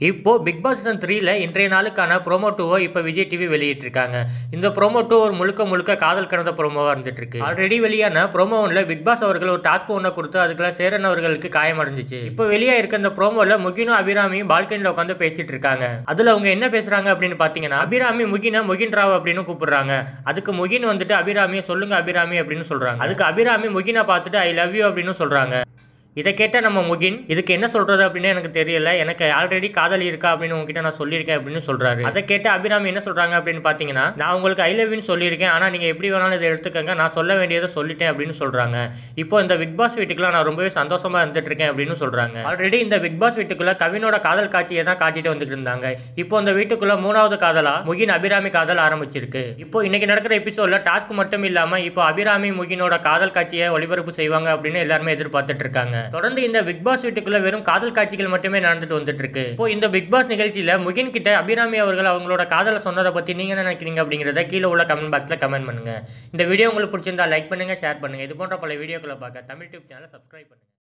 இப்போ big Boss season த்ரீல இன்றைய நாளுக்கான ப்ரோமோ டூவை இப்போ விஜய் டிவி வெளியிட்டிருக்காங்க இந்த ப்ரோமோ டூ ஒரு முழுக்க முழுக்க காதல் கடந்த ப்ரோமோவாக இருந்துட்டு இருக்கு ஆல்ரெடி வெளியான ப்ரோமோ ஒன்ல பிக் பாஸ் அவர்கள் ஒரு டாஸ்க் ஒன்றை கொடுத்து அதுக்குள்ள சேரன் அவர்களுக்கு காயமடைஞ்சிச்சு இப்போ வெளியே இருக்க இந்த ப்ரோமோல முகினும் அபிராமியும் பால்கனியில் உட்காந்து பேசிட்டு இருக்காங்க அதுல அவங்க என்ன பேசுறாங்க அப்படின்னு பாத்தீங்கன்னா அபிராமி முகினை முகின் ராவ் அப்படின்னு கூப்பிடுறாங்க அதுக்கு முகின் வந்துட்டு அபிராமியை சொல்லுங்க அபிராமி அப்படின்னு சொல்றாங்க அதுக்கு அபிராமி முகினை பார்த்துட்டு ஐ லவ் யூ அப்படின்னு சொல்றாங்க இதை கேட்ட நம்ம முகின் இதுக்கு என்ன சொல்றது அப்படின்னு எனக்கு தெரியல எனக்கு ஆல்ரெடி காதல் இருக்கா அப்படின்னு உங்ககிட்ட நான் சொல்லியிருக்கேன் அப்படின்னு சொல்றாரு அதை கேட்ட அபிராமி என்ன சொல்றாங்க அப்படின்னு பாத்தீங்கன்னா நான் உங்களுக்கு ஐ லவ்னு சொல்லியிருக்கேன் ஆனா நீங்க எப்படி வேணாலும் இதை எடுத்துக்கங்க நான் சொல்ல வேண்டியதை சொல்லிட்டேன் அப்படின்னு சொல்றாங்க இப்போ இந்த பிக் பாஸ் வீட்டுக்குள்ள நான் ரொம்பவே சந்தோஷமா இருந்துட்டு இருக்கேன் அப்படின்னு சொல்றாங்க ஆல்ரெடி இந்த பிக் பாஸ் வீட்டுக்குள்ள கவினோட காதல் காட்சியை தான் காட்டிட்டு வந்துட்டு இருந்தாங்க இப்போ இந்த வீட்டுக்குள்ள மூணாவது காதலா முகின் அபிராமி காதல் ஆரம்பிச்சிருக்கு இப்போ இன்னைக்கு நடக்கிற எபிசோட்ல டாஸ்க் மட்டும் இல்லாம இப்போ அபிராமி முகினோட காதல் காட்சியை ஒளிபரப்பு செய்வாங்க அப்படின்னு எல்லாருமே எதிர்பார்த்துட்டு இருக்காங்க தொடர்ந்து இந்த பிக் பாஸ் வீட்டுக்குள்ள வெறும் காதல் காட்சிகள் மட்டுமே நடந்துட்டு வந்துட்டு இருக்கு இப்போ இந்த பிக் பாஸ் நிகழ்ச்சியில முகின் கிட்ட அபிராமி அவர்கள் அவங்களோட காதலை சொன்னதை பத்தி நீங்க என்ன நினைக்கிறீங்க அப்படிங்கறத கீழே உள்ள கமெண்ட் பாக்ஸ்ல கமெண்ட் பண்ணுங்க இந்த வீடியோ உங்களுக்கு பிடிச்சிருந்தா லைக் பண்ணுங்க ஷேர் பண்ணுங்க இது போன்ற பல வீடியோக்களை பார்க்க தமிழ் டியூப் சேனலை சப்ஸ்கிரைப் பண்ணுங்க